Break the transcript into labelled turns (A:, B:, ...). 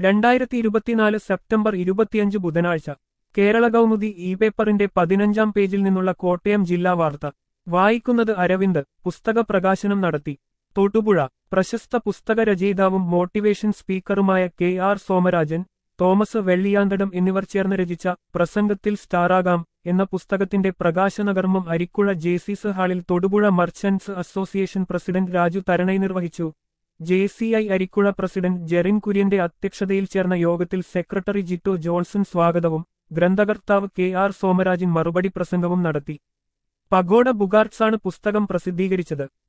A: രണ്ടായിരത്തി ഇരുപത്തിനാല് സെപ്റ്റംബർ ഇരുപത്തിയഞ്ച് ബുധനാഴ്ച കേരള കൗമുദി ഇ പേപ്പറിന്റെ പതിനഞ്ചാം പേജിൽ നിന്നുള്ള കോട്ടയം ജില്ലാ വാർത്ത വായിക്കുന്നത് അരവിന്ദ് പുസ്തക പ്രകാശനം നടത്തി തൊടുപുഴ പ്രശസ്ത പുസ്തക രചയിതാവും മോട്ടിവേഷൻ സ്പീക്കറുമായ കെ ആർ സോമരാജൻ തോമസ് വെള്ളിയാന്തടം എന്നിവർ ചേർന്ന് രചിച്ച പ്രസംഗത്തിൽ സ്റ്റാറാകാം എന്ന പുസ്തകത്തിന്റെ പ്രകാശനകർമ്മം അരിക്കുഴ ജേസീസ് ഹാളിൽ Thodupuzha merchants association president Raju Tharanai നിർവഹിച്ചു J C I Arikkuzha president Jerin കുര്യന്റെ അധ്യക്ഷതയിൽ ചേർന്ന യോഗത്തിൽ സെക്രട്ടറി ജിറ്റോ ജോൺസൺ സ്വാഗതവും ഗ്രന്ഥകർത്താവ് കെ ആർ സോമരാജൻ മറുപടി പ്രസംഗവും നടത്തി പഗോഡ ബുഗാർട്സാണ് പുസ്തകം പ്രസിദ്ധീകരിച്ചത്